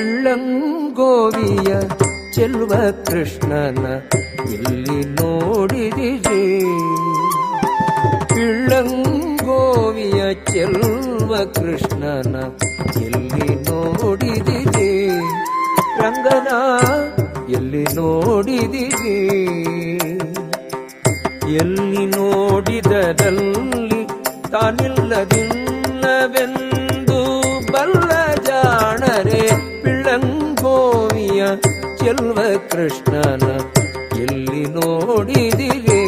ಇಳ್ಳಂಗೋವಿಯ ಚೆಲ್ವ ಕೃಷ್ಣನ ಎಲ್ಲಿ ನೋಡಿದಿರಿ ಇಳ್ಳಂಗೋವಿಯ ಚೆಲ್ವ ಕೃಷ್ಣನ ಎಲ್ಲಿ ನೋಡಿದಿರಿ ರಂಗನ ಎಲ್ಲಿ ನೋಡಿದಿರಿ ಎಲ್ಲಿ ನೋಡಿದರಲ್ಲಿ ತಾನಿಲ್ಲದಿಲ್ಲವೆಂದು ಬಲ್ಲ ಜಾಣರೆ ಪಿಳ್ಳಂಗೋವಿಯ ಚೆಲ್ವ ಕೃಷ್ಣನ ಎಲ್ಲಿ ನೋಡಿದಿರಿ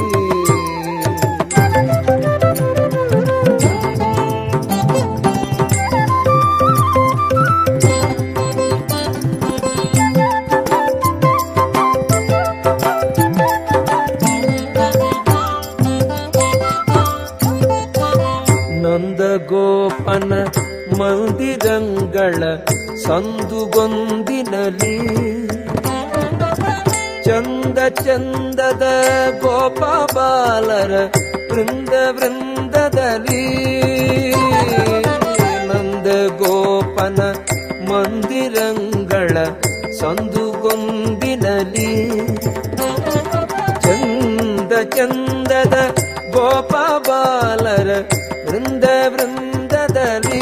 ನಂದಗೋಪನ ಮಂದಿರಂಗಳ ಸಂದುಗೊಂದಿನಲಿ ಚಂದ ಚಂದದ ಗೋಪ ಬಾಲರ ವೃಂದ ವೃಂದದಲ್ಲಿ ನಂದಗೋಪನ ಮಂದಿರಂಗಳ ಸಂದುಗೊಂದಿನಲಿ ಚಂದ ಚಂದದ ಗೋಪ ಬಾಲರ ವೃಂದ ವೃಂದದಲ್ಲಿ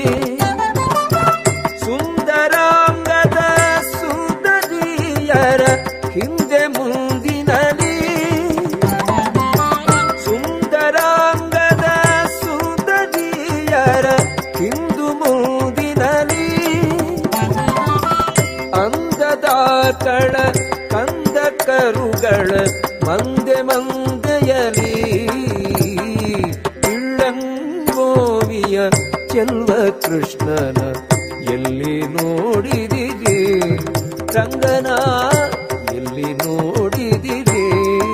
ಸುಂದರಾಂಗದ ಸುಂದರಿಯರ ಹಿಂದೆ ಮುಂದಿನಲಿ ಸುಂದರಾಂಗದ ಸುಂದರಿಯರ ಹಿಂದು ಮುಂದಿನಲಿ ಅಂದದಾಕಳ ಕಂದ ಕರುಗಳ ಮಂದೆ ಮಂದೆಯಲಿ ಇಳ್ಳಂಗೋವಿಯ ಚೆಲ್ವ ಕೃಷ್ಣನ ಎಲ್ಲಿ ನೋಡಿದಿರಿ ರಂಗನ ಎಲ್ಲಿ ನೋಡಿದಿರಿ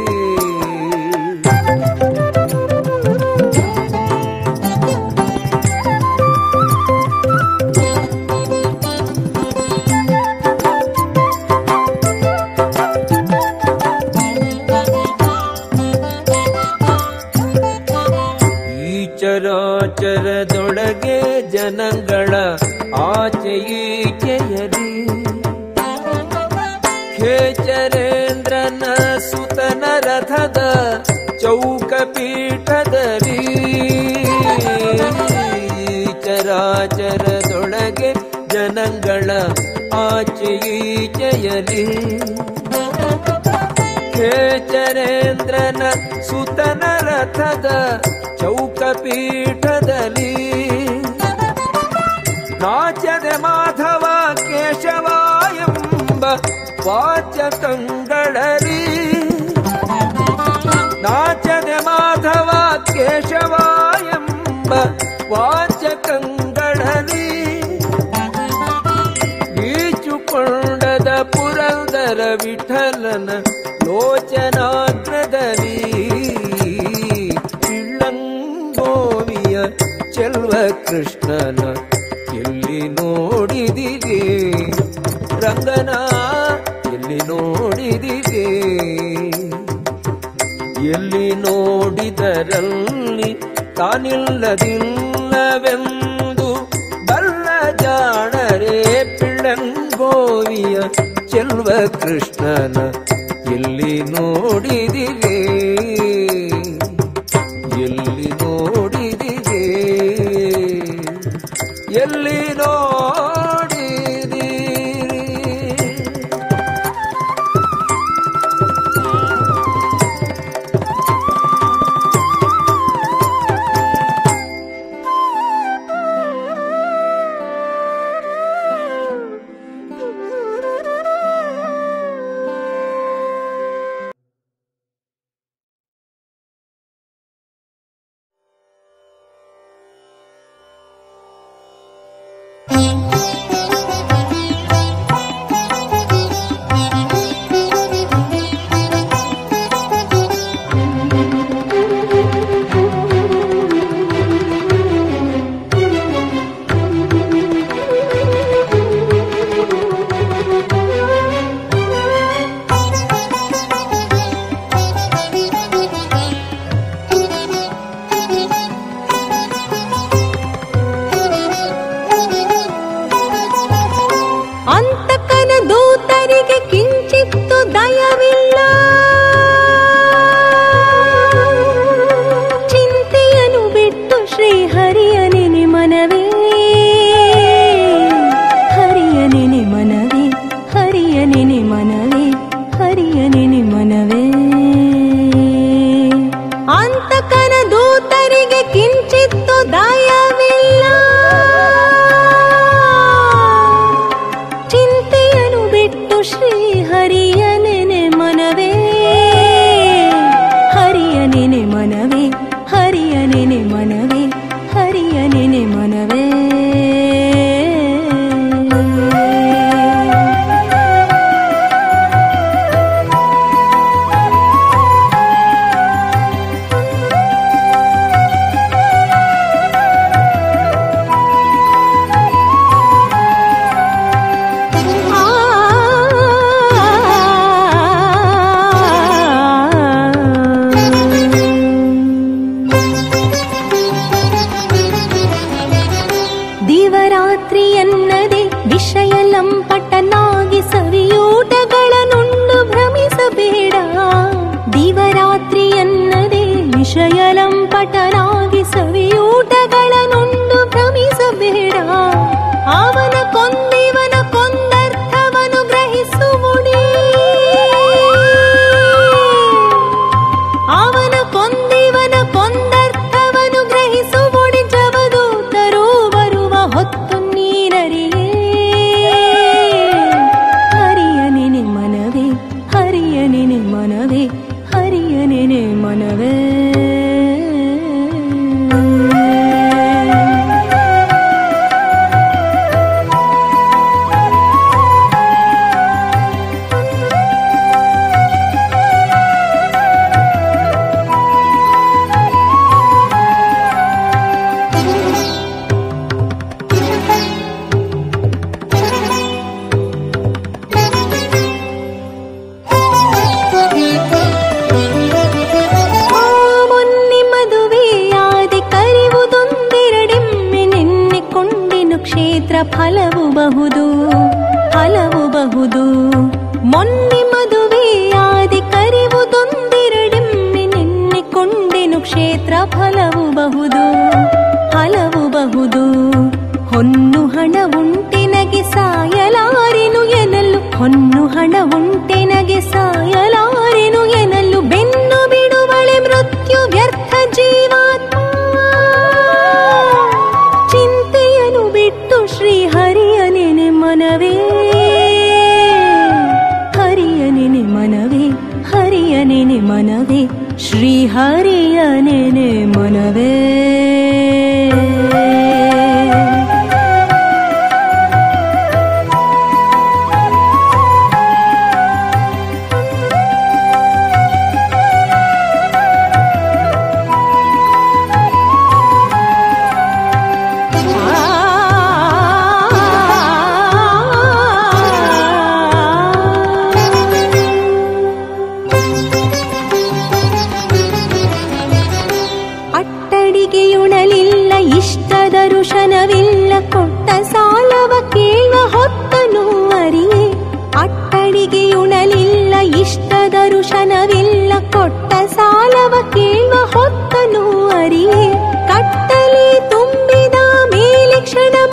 ಈ ಚರಾಚರದೊಳಗೆ ಜನಗಳ ಆಚೆ ಈಚೆಯಲಿ ಖೇಚರೇಂದ್ರನ ಸುತನ ರಥದ ಚೌಕ ಪೀಠದಲ್ಲಿ ಈ ಚರಾಚರದೊಳಗೆ ಜನಗಳ ಆಚೆ ಈಚೆಯಲಿ ಖೇಚರೇಂದ್ರನ ಸುತನ ರಥದ ಚೌಕ ಪೀಠದಲ್ಲಿ ನಾಚದೆ ಮಾಧವ ಕೇಶವ ಎಂಬ ವಾಚಕಂಗಳರಿ ನಾಚದೆ ಮಾಧವ ಕೇಶವ ಎಂಬ ವಾಚಕಂಗಳರಿ ಈಚುಕೊಂಡದ ಪುರಂದರ ವಿಠಲನ ಲೋಚನಾಗ್ರದಲ್ಲಿ ಇಳ್ಳಂಗೋವಿಯ ಚೆಲ್ವ ಕೃಷ್ಣನ ಎಲ್ಲಿ ನೋಡಿದಿರಿ ರಂಗನ ಎಲ್ಲಿ ನೋಡಿದಿರಿ ಎಲ್ಲಿ ನೋಡಿದರಲ್ಲಿ ತಾನಿಲ್ಲದಿಲ್ಲವೆಂದು ಬಲ್ಲ ಜಾಣರೇ ಪಿಳ್ಳಂಗೋವಿಯ ಚೆಲ್ವ ಕೃಷ್ಣನ ಎಲ್ಲಿ ನೋಡಿದಿರಿ ಎಲ್ಲಿ ನೋಡಿದಿರಿ ಎಲ್ಲಿ ಲಂಪಟನಾಗಿ ಸವಿಯೂಟಗಳನ್ನುಂಡು ಭ್ರಮಿಸಬೇಡ ದಿವರಾತ್ರಿ ಎನ್ನದೆ ವಿಷಯ ಲಂಪಟನಾಗಿ ಸವಿಯೂಟಗಳನ್ನುಂಡು ಭ್ರಮಿಸಬೇಡ ಅವನ ಕೊಂದಿವನ ಕೊಂದರ್ಥವನು ಗ್ರಹಿಸುವುದೇ ಅವನ ಕೊಂದಿವನ ಕೊಂದರ್ಥವನು ಗ್ರಹಿಸುವುಡಿ ಜವದೂತರು ಬರುವ ಹೊತ್ತು ನೀರರಿಯೇ ಹರಿಯ ನೆನೆ ಮನವೇ ಹರಿಯ ನೆನೆ ಮನವೇ ಹರಿಯ ನೆನೆ ಮನವೇ ಆ ಮೊನ್ನೆ ಮದುವೆಯಾದೆ ಕರೆಯುವುದೊಂದೆರಡೆಮ್ಮೆ ನೆನ್ನೆಕೊಂಡಿನು ಕ್ಷೇತ್ರ ಫಲವು ಬಹುದು ಫಲವು ಬಹುದು ಮೊನ್ನೆ ಮದುವೆಯಾದೆ ಕರೆಯುವುದೊಂದೆರಡೆಮ್ಮೆ ನೆನ್ನೆಕೊಂಡಿನು ಕ್ಷೇತ್ರ ಫಲವು ಬಹುದು ಫಲವು ಬಹುದು ಹೊನ್ನು ಹಣ ಉಂಟೆನಗೆ ಸಾಯಲಾರೆನು ಎನಲು ಹೊನ್ನು ಹಣ ಉಂಟೆನಗೆ ಸಾಯಲಾರೆನು ಎನಲು ಬೆನ್ನು ಬಿಡುವಳೆ ಮೃತ್ಯು ವ್ಯರ್ಥ ಜೀವಾತ್ಮ ಚಿಂತೆಯನ್ನು ಬಿಟ್ಟು ಶ್ರೀ ಹರಿಯ ನೆನೆ ಮನವೇ ಹರಿಯ ನೆನೆ ಮನವೇ ಹರಿಯ ನೆನೆ ಮನವೇ ಶ್ರೀ ಹರಿಯ ನೆನೆ ಮನವೇ ಅಟ್ಟಡಿಗೆಯುಣಲಿಲ್ಲ ಇಷ್ಟದ ಋಷನವಿಲ್ಲ ಕೊಟ್ಟ ಸಾಲವ ಕೇಳುವ ಹೊತ್ತನು ಅರಿಯೇ ಅಟ್ಟಡಿಗೆಯುಣಲಿಲ್ಲ ಇಷ್ಟದ ಋಷನವಿಲ್ಲ ಕೊಟ್ಟ ಸಾಲವ ಕೇಳುವ ಹೊತ್ತನು ಅರಿಯೇ ಕಟ್ಟಲಿ ತುಂಬಿದ ಮೇಲೆ ಕ್ಷಣ